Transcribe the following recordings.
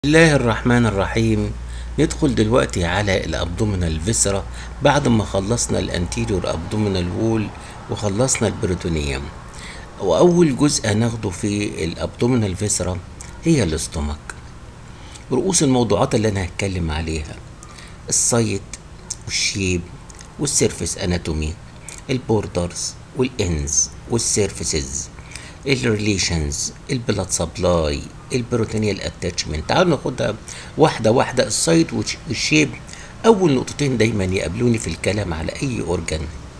بسم الله الرحمن الرحيم ندخل دلوقتي على الابدومينال فيسرا بعد ما خلصنا الانتيريور ابدومينال وول وخلصنا البريتونيوم واول جزء هناخده في الابدومينال فيسرا هي الاستومك رؤوس الموضوعات اللي انا هتكلم عليها السايت والشيب والسيرفيس اناتومي البوردرز والانز والسيرفيسز الريليشنز البلاد سبلاي البروتينيال اتاتشمنت تعالوا ناخدها واحده واحده السايت والشيب اول نقطتين دايما يقابلوني في الكلام على اي اورجان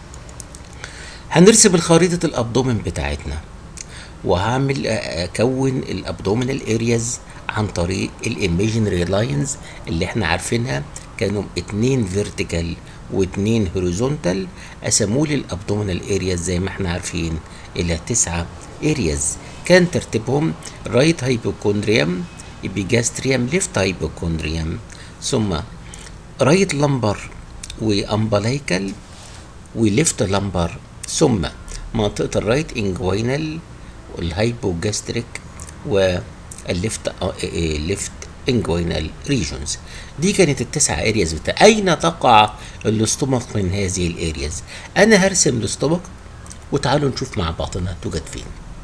هنرسم الخريطه الابدومين بتاعتنا وهعمل اكون الابدومينال ارياز عن طريق الايميجنري لاينز اللي احنا عارفينها كانوا اتنين فيرتيكال واتنين هوريزونتال قسموا لي الابدومينال ارياز زي ما احنا عارفين الى تسعه ارياز كان ترتيبهم رايت هايبوكوندريوم ابيجاستريوم ليفت هايبوكوندريوم ثم رايت لمبر وامبلايكال وليفت لمبر ثم منطقة الرايت انجوينال والهايبوجاستريك والليفت ليفت انجوينال ريجونز دي كانت التسعة ارياز بتاع اين تقع الاستومك من هذه الارياز انا هرسم الاستومك وتعالوا نشوف مع بعضنا توجد فين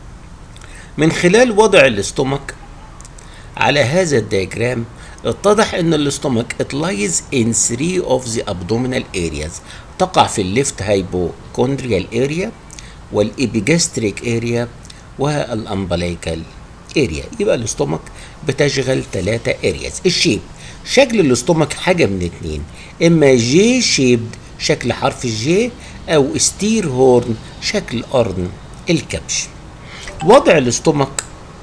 من خلال وضع الاستومك على هذا الدياجرام اتضح ان الاستومك it lies in three of the abdominal areas تقع في الليفت هايبوكوندريال اريا والابيجاستريك اريا والامبلايكال اريا يبقى الاستومك بتشغل ثلاثة ارياز الشيب شكل الاستومك حاجة من اتنين اما جي شيبد شكل حرف الجي او ستير هورن شكل قرن الكبش وضع الاستومك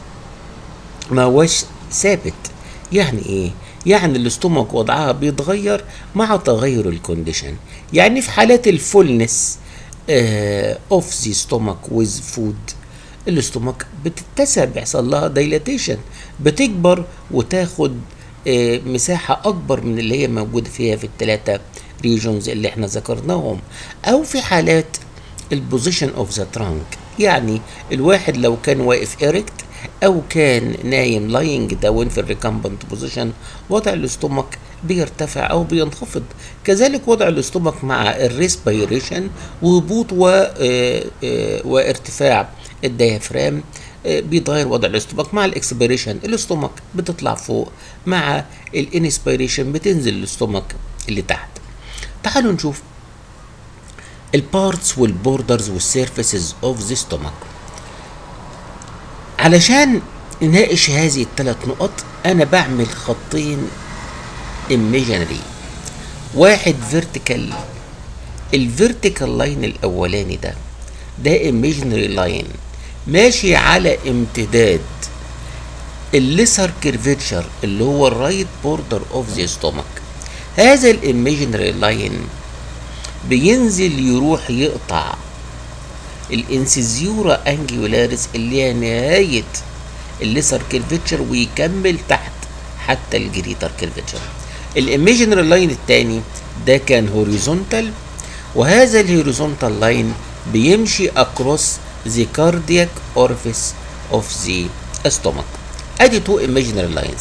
ما هوش ثابت يعني ايه يعني الاستومك وضعها بيتغير مع تغير الكونديشن يعني في حالات الفولنس اوف ذا ستومك ويز فود الاستومك بتتسع بيحصل لها دايلاتيشن بتكبر وتاخد آه مساحة أكبر من اللي هي موجودة فيها في الثلاثة ريجونز اللي احنا ذكرناهم أو في حالات البوزيشن اوف ذا ترانك يعني الواحد لو كان واقف إيركت او كان نايم لاينج داون في الريكامبنت بوزيشن وضع الاستومك بيرتفع او بينخفض كذلك وضع الاستومك مع الريسبيريشن وهبوط و وارتفاع الديافرام بيتغير وضع الاستومك مع الاكسبيريشن الاستومك بتطلع فوق مع الانسبيريشن بتنزل الاستومك اللي تحت تعالوا نشوف البارتس والبوردرز والسيرفيسز اوف ذا ستومك علشان نناقش هذه الثلاث نقط انا بعمل خطين imaginary واحد فيرتيكال الفيرتيكال لاين الاولاني ده ده imaginary لاين ماشي على امتداد الليسر كيرفيتشر اللي هو الرايت بوردر اوف ذا ستومك هذا الايميجنري لاين بينزل يروح يقطع الانسيزيورا انجيولاريس اللي هي نهاية الليسر كيرفيتشر ويكمل تحت حتى الجريتر كيرفيتشر الايميجنري لاين الثاني ده كان هوريزونتال وهذا الهوريزونتال لاين بيمشي اكروس ذا كاردياك اورفيس اوف ذا ستومك ادي تو ايميجنري لاينز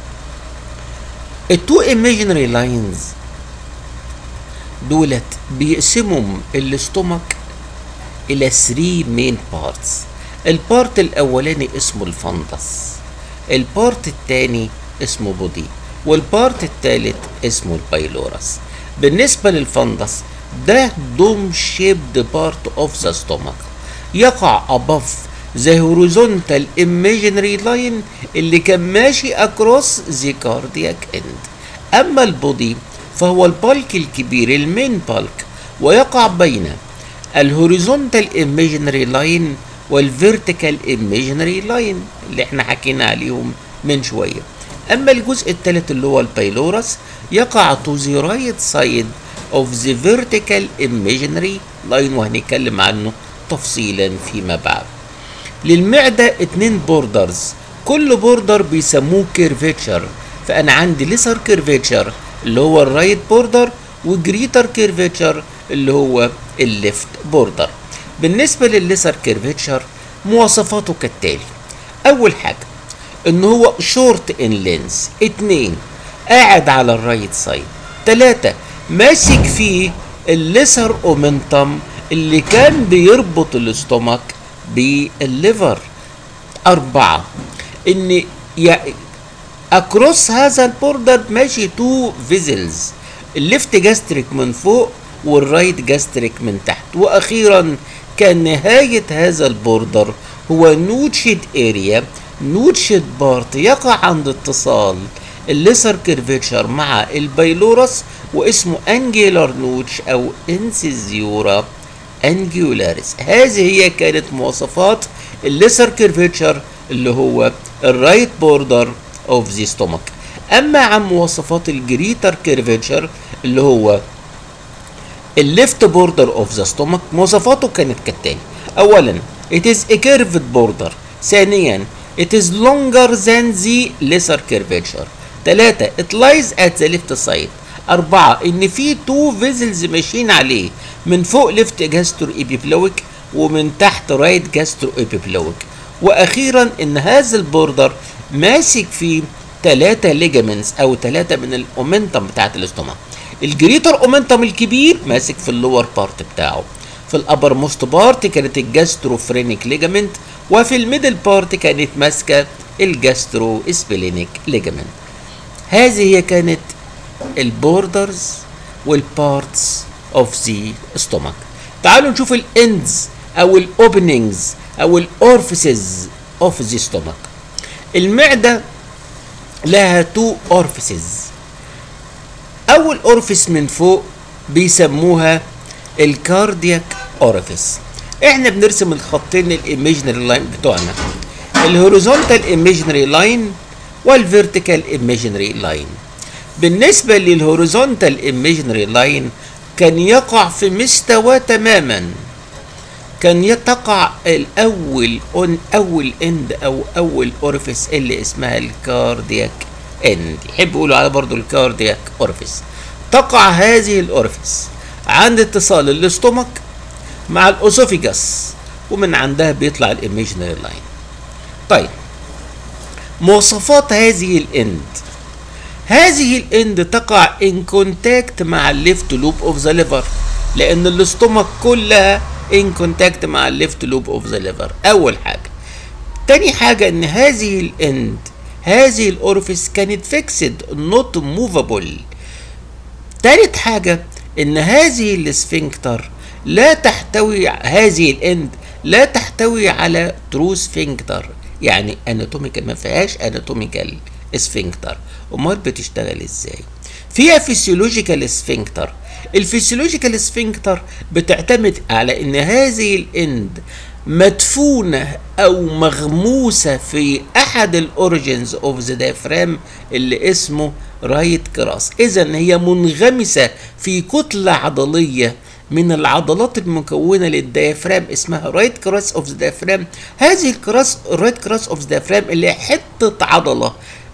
التو ايميجنري لاينز دولت بيقسموا الاستومك الى 3 مين بارتس البارت الاولاني اسمه الفندس البارت الثاني اسمه بودي والبارت الثالث اسمه البايلورس بالنسبة للفندس ده دوم شيبد بارت اوف ذا ستومك يقع above the horizontal imaginary line اللي كان ماشي across the cardiac end اما البودي فهو البالك الكبير المين بالك ويقع بين الهوريزونتال ايميجنري لاين والفيرتيكال ايميجنري لاين اللي احنا حكينا عليهم من شويه اما الجزء الثالث اللي هو البايلورس يقع تو ذا رايت سايد اوف ذا فيرتيكال ايميجنري لاين وهنتكلم عنه تفصيلا فيما بعد للمعده اتنين بوردرز كل بوردر بيسموه كيرفيتشر فانا عندي ليسر كيرفيتشر اللي هو الرايت بوردر وجريتر كيرفيتشر اللي هو الليفت بوردر بالنسبة للليسر كيرفيتشر مواصفاته كالتالي أول حاجة ان هو شورت ان لينس اتنين قاعد على الرايت سايد تلاتة ماسك فيه الليسر اومنتم اللي كان بيربط الاستومك بالليفر أربعة إن أكروس هذا البوردر ماشي تو فيزلز الليفت جاستريك من فوق والرايت جاستريك من تحت وأخيرا كان نهاية هذا البوردر هو نوتشد اريا نوتشد بارت يقع عند اتصال الليسر كيرفيتشر مع البايلورس واسمه انجيلر نوتش او انسيزيورا انجيولاريس هذه هي كانت مواصفات الليسر كيرفيتشر اللي هو الرايت بوردر اوف ذا ستومك اما عن مواصفات الجريتر كيرفيتشر اللي هو الليفت بوردر اوف ذا ستومك مواصفاته كانت كالتالي اولا it is a curved border ثانيا it is longer than the lesser curvature ثلاثة it lies at the left side أربعة إن في تو فيزلز ماشيين عليه من فوق ليفت جاسترو ايبيبلويك ومن تحت رايت جاسترو ايبيبلويك وأخيرا إن هذا البوردر ماسك فيه ثلاثة ليجامنتس أو ثلاثة من الأومنتم بتاعت الاستومك الجريتر اومنتم الكبير ماسك في اللور بارت بتاعه في الابر موست بارت كانت الجاستروفرينيك ليجامنت وفي الميدل بارت كانت ماسكه الجاسترو اسبلينيك ليجامنت هذه هي كانت البوردرز والبارتس اوف ذا ستومك تعالوا نشوف الاندز او الاوبننجز او الاورفيسز اوف ذا ستومك المعده لها تو اورفيسز اول اورفيس من فوق بيسموها الكاردياك اورفيس احنا بنرسم الخطين الايميجنري لاين بتوعنا الهوريزونتال ايميجنري لاين والفيرتيكال ايميجنري لاين بالنسبه للهوريزونتال ايميجنري لاين كان يقع في مستوى تماما كان تقع الاول اون اول اند او اول اورفيس اللي اسمها الكاردياك اند يحب يقولوا على برضو الكاردياك اورفيس تقع هذه الاورفيس عند اتصال الاستومك مع الاسوفيجاس ومن عندها بيطلع الايميجنري لاين طيب مواصفات هذه الاند هذه الاند تقع ان كونتاكت مع الليفت لوب اوف ذا ليفر لان الاستومك كلها ان كونتاكت مع الليفت لوب اوف ذا ليفر اول حاجه تاني حاجه ان هذه الاند هذه الاورفيس كانت فيكسد نوت موفابل تالت حاجه ان هذه السفنكتر لا تحتوي هذه الاند لا تحتوي على ترو سفنكتر يعني اناتوميكال ما فيهاش اناتوميكال سفنكتر امال بتشتغل ازاي فيها فيسيولوجيكال سفنكتر الفيسيولوجيكال سفنكتر بتعتمد على ان هذه الاند مدفونة أو مغموسة في أحد الأوريجنز أوف ذا ديافرام اللي اسمه رايت كراس إذا هي منغمسة في كتلة عضلية من العضلات المكونة للديافرام اسمها رايت كراس أوف ذا ديافرام هذه الكراس الرايت كراس أوف ذا ديافرام اللي هي حتة عضلة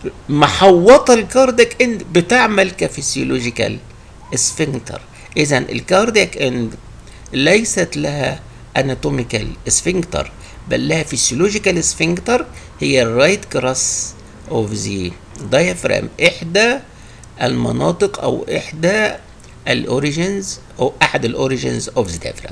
محوطة الكارديك اند بتعمل كفسيولوجيكال سفنكتر إذا الكارديك اند ليست لها اناتوميكال سفنكتر بل لها فيسيولوجيكال سفنكتر هي الرايت كراس اوف ذا diaphragm احدى المناطق او احدى الاوريجنز او احد الاوريجنز اوف ذا diaphragm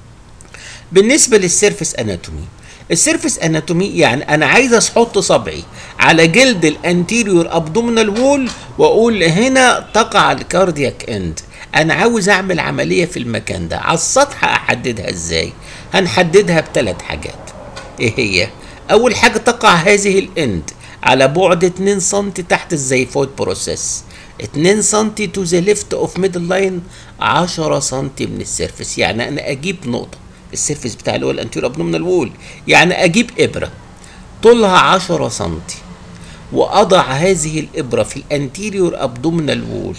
بالنسبه للسيرفس اناتومي السيرفس اناتومي يعني انا عايز احط صبعي على جلد الانتيريور ابدومينال وول واقول هنا تقع الكاردياك اند انا عاوز اعمل عمليه في المكان ده على السطح احددها ازاي هنحددها بثلاث حاجات ايه هي اول حاجه تقع هذه الاند على بعد 2 سم تحت الزيفوت بروسيس 2 سم تو ذا ليفت اوف ميدل لاين 10 سم من السيرفس يعني انا اجيب نقطه السيرفس بتاع اللي هو الانتيريور ابدومينال وول يعني اجيب ابره طولها 10 سم واضع هذه الابره في الانتيريور ابدومينال وول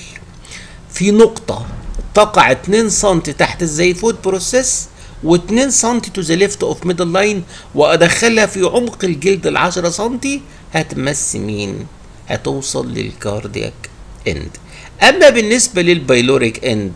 في نقطة تقع 2 سم تحت الزيفوت بروسيس و2 سم تو ذا ليفت اوف ميدل لاين وادخلها في عمق الجلد ال 10 سم هتمس مين؟ هتوصل للكاردياك اند. اما بالنسبة للبايلوريك اند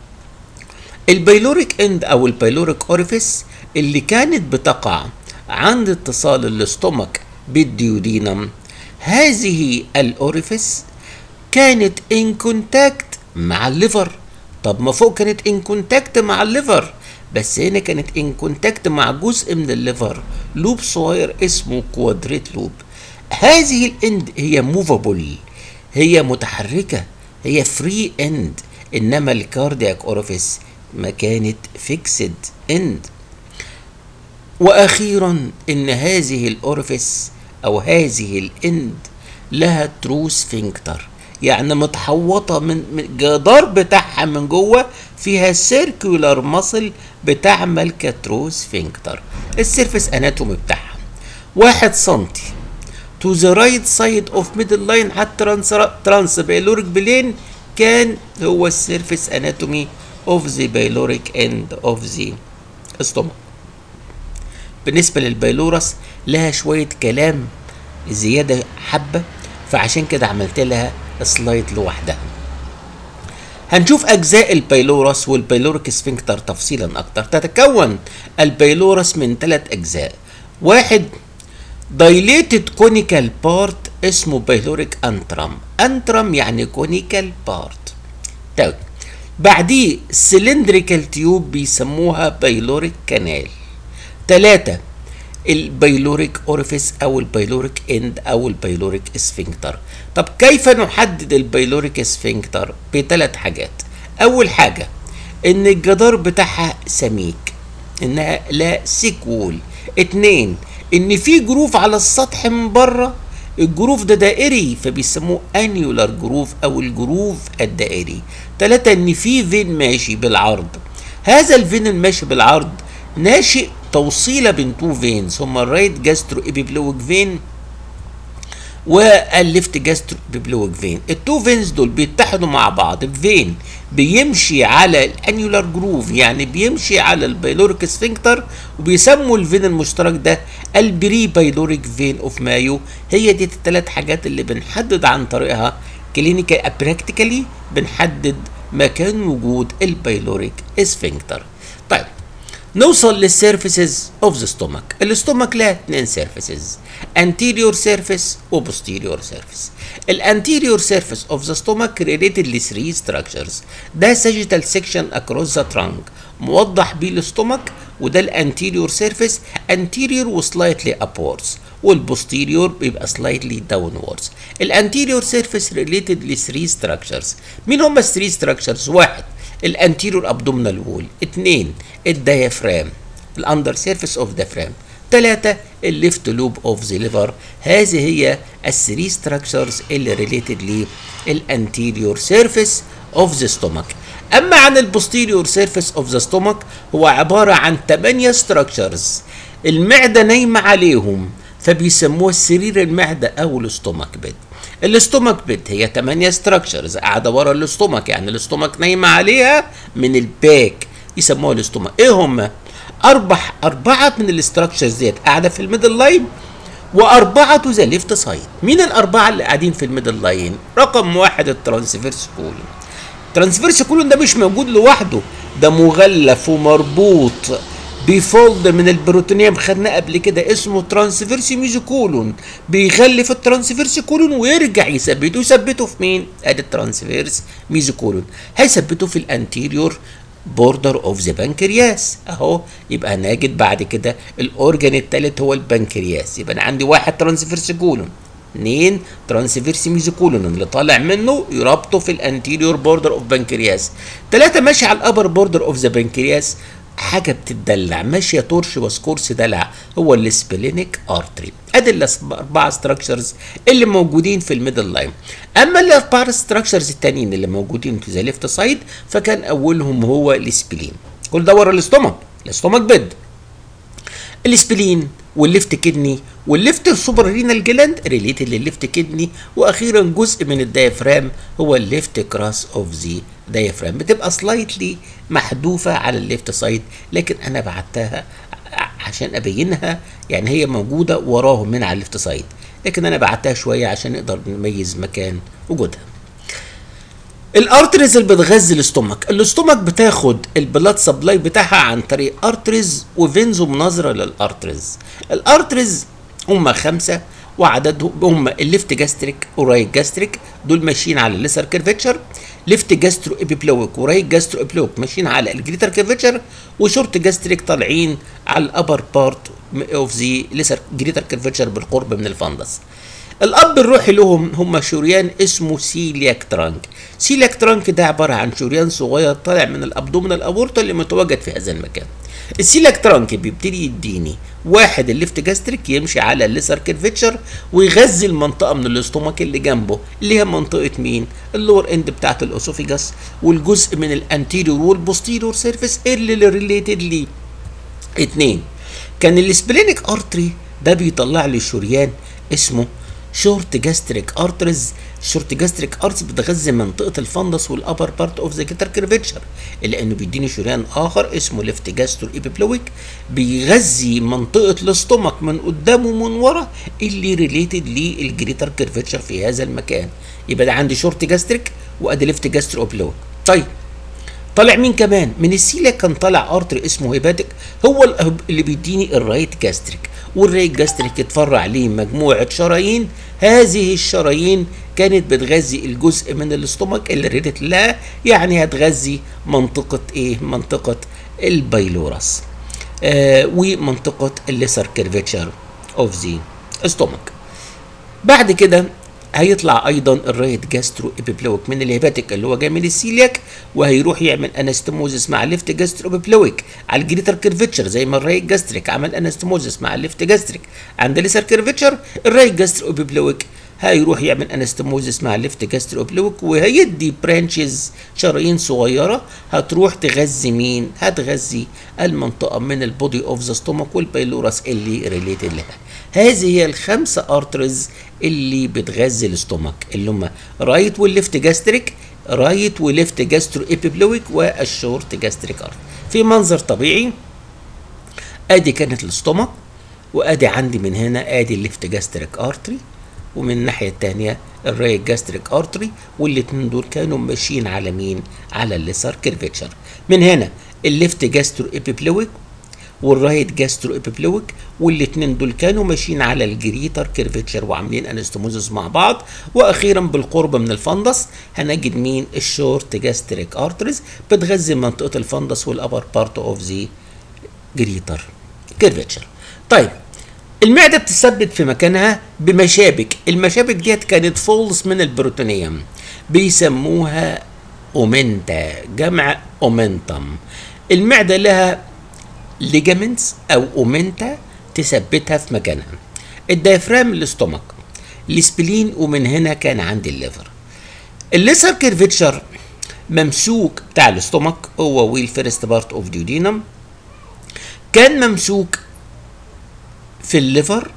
البايلوريك اند او البايلوريك اوريفيس اللي كانت بتقع عند اتصال الاستومك بالديودينم هذه الاوريفيس كانت ان كونتاكت مع الليفر طب ما فوق كانت ان كونتاكت مع الليفر بس هنا كانت ان كونتاكت مع جزء من الليفر لوب صغير اسمه كوادريت لوب هذه الاند هي موفابل هي متحركه هي فري اند انما الكاردياك اوريفيس ما كانت فيكسد اند واخيرا ان هذه الاوريفيس او هذه الاند لها ترو سفنكتر يعني متحوطه من من الجدار بتاعها من جوه فيها سيركولار ماسل بتعمل كترو سفنكتر السيرفس اناتومي بتاعها واحد سنتي to the right side of middle line حتى ترانس بايلوريك بلين كان هو السيرفس اناتومي of the pyloric end of the stomach بالنسبة للبيلورس لها شوية كلام زيادة حبة فعشان كده عملت لها سلايد لوحدها هنشوف أجزاء البيلورس والبيلوريك سفنكتر تفصيلا أكتر تتكون البيلورس من ثلاث أجزاء واحد dilated conical part اسمه بيلوريك انترم انترم يعني كونيكال بارت طيب بعديه سلندريكال تيوب بيسموها بيلوريك كانال ثلاثة البيلوريك اوريفيس او البيلوريك اند او البيلوريك اسفنكتر طب كيف نحدد البيلوريك اسفنكتر بثلاث حاجات اول حاجة ان الجدار بتاعها سميك انها لا سيكول اتنين ان في جروف على السطح من بره الجروف ده دائري فبيسموه انيولار جروف او الجروف الدائري ثلاثة ان في فين ماشي بالعرض هذا الفين الماشي بالعرض ناشئ توصيلة بين تو فينز هما الرايت جاسترو ايبيبلويك فين والليفت جاسترو ايبيبلويك فين التو فينز دول بيتحدوا مع بعض فين بيمشي على الانيولار جروف يعني بيمشي على البيلوريك سفنكتر وبيسموا الفين المشترك ده البري بايلوريك فين اوف مايو هي دي الثلاث حاجات اللي بنحدد عن طريقها كلينيكال براكتيكالي بنحدد مكان وجود البيلوريك سفنكتر طيب نوصل للسيرفيسز اوف ذا ستومك الاستومك لها اثنين سيرفيسز anterior surface و posterior surface الانتيريور سيرفيس اوف ذا ستومك ريليتد ل 3 structures ده sagittal section across the trunk موضح بيه الاستومك وده الانتيريور سيرفيس anterior وسلايتلي upwards والبوستيريور بيبقى سلايتلي داونوردز الانتيريور سيرفيس ريليتد ل 3 structures مين هم ال 3 structures واحد الانتيريور ابدومينال وول اثنين الديافرام الاندر سيرفيس اوف ديافرام ثلاثة الليفت لوب اوف ذا ليفر هذه هي الثري ستراكشرز اللي ريليتد للانتيريور سيرفيس اوف ذا ستومك اما عن البوستيريور سيرفيس اوف ذا ستومك هو عبارة عن 8 ستراكشرز المعدة نايمة عليهم فبيسموه سرير المعدة او الاستومك بيد الاستومك بيد هي 8 ستراكشرز قاعدة ورا الاستومك يعني الاستومك نايمة عليها من الباك يسموها الاستومك ايه هم اربع اربعه من الاستراكشرز ديت قاعده في الميدل لاين واربعه تو ذا ليفت سايد مين الاربعه اللي قاعدين في الميدل لاين رقم واحد الترانسفيرس كولون الترانسفيرس كولون ده مش موجود لوحده ده مغلف ومربوط بيفولد من البروتونيوم خدناه قبل كده اسمه ترانسفيرس ميزوكولون بيغلف الترانسفيرس كولون ويرجع يثبته يثبته في مين؟ ادي الترانسفيرس ميزوكولون هيثبته في الانتيريور بوردر اوف ذا بنكرياس اهو يبقى نجد بعد كده الاورجن الثالث هو البنكرياس يبقى انا عندي واحد ترانسفيرس كولون اثنين ترانسفيرس ميزوكولون اللي طالع منه يربطه في الانتيريور بوردر اوف بنكرياس ثلاثة ماشي على الابر بوردر اوف ذا بنكرياس حاجة بتدلع ماشية تورش وسكورس دلع هو السبلينيك ارتري ادي الاربعة ستراكشرز اللي موجودين في الميدل لاين اما الاربعة ستراكشرز التانيين اللي موجودين في ذا ليفت سايد فكان اولهم هو السبلين كل ده ورا الاستومك الاستومك بيد السبلين والليفت كدني والليفت سوبر رينال جلاند ريليتد للليفت كدني واخيرا جزء من الدايفرام هو الليفت كراس اوف ذا دايفرام بتبقى سلايتلي محذوفه على الليفت سايد لكن انا بعتها عشان ابينها يعني هي موجوده وراهم من على الليفت سايد لكن انا بعتها شويه عشان نقدر نميز مكان وجودها الارتريز اللي بتغذي الاستومك الاستومك بتاخد البلاد سبلاي بتاعها عن طريق ارتريز وفينز ومناظره للارتريز الارتريز هم خمسه وعددهم هم الليفت جاستريك ورايت جاستريك دول ماشيين على الليسر كيرفتشر ليفت جاسترو ابيبلويك ورايت جاسترو ابيبلويك ماشيين على الجريتر كيرفتشر وشورت جاستريك طالعين على الابر بارت اوف ذا ليسر جريتر كيرفتشر بالقرب من الفندس الاب الروحي لهم هم شريان اسمه سيلياك ترانك سيلياك ترانك ده عباره عن شريان صغير طالع من الابدومينال ابورتا اللي متواجد في هذا المكان السيلياك ترانك بيبتدي يديني واحد الليفت جاستريك يمشي على الليسر كيرفتشر ويغذي المنطقه من الاستومك اللي جنبه اللي هي منطقه مين اللور اند بتاعت الاسوفيجاس والجزء من الانتيريور والبوستيريور سيرفيس اللي ريليتد ليه اتنين كان السبلينيك ارتري ده بيطلع لي شريان اسمه شورت جاستريك ارترز شورت جاستريك ارترز بتغذي منطقه الفندس والابر بارت اوف ذا جيتر كيرفتشر لانه بيديني شريان اخر اسمه ليفت جاسترو ايبيبلويك بيغذي منطقه الاستومك من قدام ومن ورا اللي ريليتد للجريتر كيرفتشر في هذا المكان يبقى ده عندي شورت جاستريك وادي ليفت جاسترو ايبيبلويك طيب طالع مين كمان من السيلا كان طالع ارتر اسمه هيباتيك هو اللي بيديني الرايت جاستريك والرايت جاستريك اتفرع عليه مجموعه شرايين هذه الشرايين كانت بتغذي الجزء من الاستومك اللي ريدت لا يعني هتغذي منطقه ايه منطقه البايلورس آه ومنطقه الليسر كيرفتشر اوف ذا استومك بعد كده هيطلع ايضا الرايت جاسترو ابيبلويك من الهيباتيك اللي هو جاي من السيلياك وهيروح يعمل انستموزس مع الليفت جاسترو ابيبلويك على الجريتر كيرفتشر زي ما الرايت جاستريك عمل انستموزس مع الليفت جاستريك عند الليسر كيرفتشر الرايت جاسترو ابيبلويك هيروح يعمل انستموزس مع الليفت جاسترو ابيبلويك وهيدي برانشز شرايين صغيره هتروح تغذي مين؟ هتغذي المنطقه من البودي اوف ذا ستومك والبايلورس اللي ريليتد لها. هذه هي الخمسه ارترز اللي بتغذي الاستومك اللي هم رايت والليفت جاستريك رايت وليفت جاسترو ايبيبلويك والشورت جاستريك ارت في منظر طبيعي ادي كانت الاستومك وادي عندي من هنا ادي الليفت جاستريك ارتري ومن الناحيه الثانيه الرايت جاستريك ارتري والاثنين دول كانوا ماشيين على مين على الليسر كيرفتشر من هنا الليفت جاسترو ايبيبلويك والرايت جاسترو ابيبلويك والاثنين دول كانوا ماشيين على الجريتر كيرفتشر وعاملين انستموزس مع بعض واخيرا بالقرب من الفندس هنجد مين الشورت جاستريك ارتريز بتغذي منطقه الفندس والابر بارت اوف ذا جريتر كيرفتشر طيب المعده بتثبت في مكانها بمشابك المشابك ديت كانت فولز من البروتونيوم بيسموها اومنتا جمع اومنتم المعده لها ليجامنتس او اومنتا تثبتها في مكانها الدايفرام الاستومك السبلين ومن هنا كان عندي الليفر الليسر كيرفتشر ممسوك بتاع الاستومك هو ويل فيرست بارت اوف ديودينم كان ممسوك في الليفر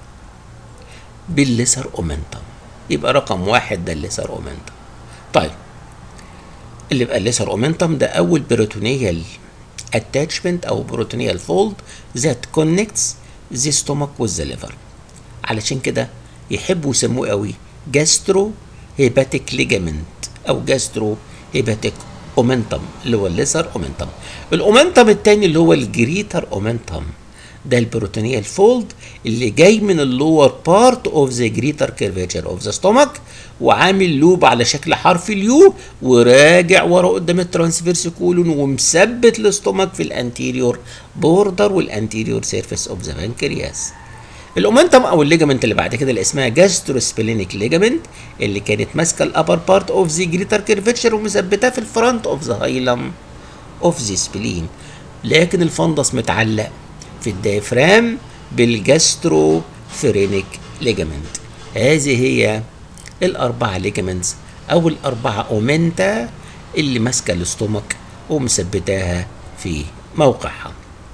بالليسر اومنتم يبقى رقم واحد ده الليسر اومنتم طيب اللي يبقى الليسر اومنتم ده اول بروتونيال attachment او بروتونيال فولد that connects the stomach with the liver علشان كده يحبوا يسموه قوي جاسترو هيباتيك ليجامنت او جاسترو هيباتيك اومنتم اللي هو الليسر اومنتم الاومنتم الثاني اللي هو الجريتر اومنتم ده البروتونيال فولد اللي جاي من اللور بارت اوف ذا جريتر كيرفيتشر اوف ذا ستومك وعامل لوب على شكل حرف اليو وراجع ورا قدام الترانسفيرس كولون ومثبت الاستومك في الانتيريور بوردر والانتيريور سيرفيس اوف ذا بانكرياس الاومنتم او الليجامنت اللي بعد كده اللي اسمها جاستروسبلينيك ليجامنت اللي كانت ماسكه الابر بارت اوف ذا جريتر كيرفيتشر ومثبتاه في الفرونت اوف ذا هايلم اوف ذا سبلين لكن الفندس متعلق في الديافرام بالجاسترو فرينيك ليجامنت هذه هي الأربعة ليجامنتس أو الأربعة أومنتا اللي ماسكة الاستومك ومثبتاها في موقعها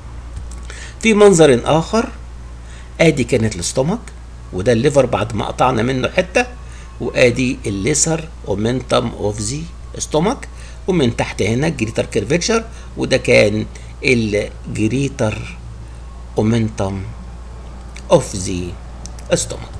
في منظر آخر آدي كانت الاستومك وده الليفر بعد ما قطعنا منه حتة وآدي الليسر أومنتم أوف ذا استومك ومن تحت هنا الجريتر كيرفتشر وده كان الجريتر momentum of the stomach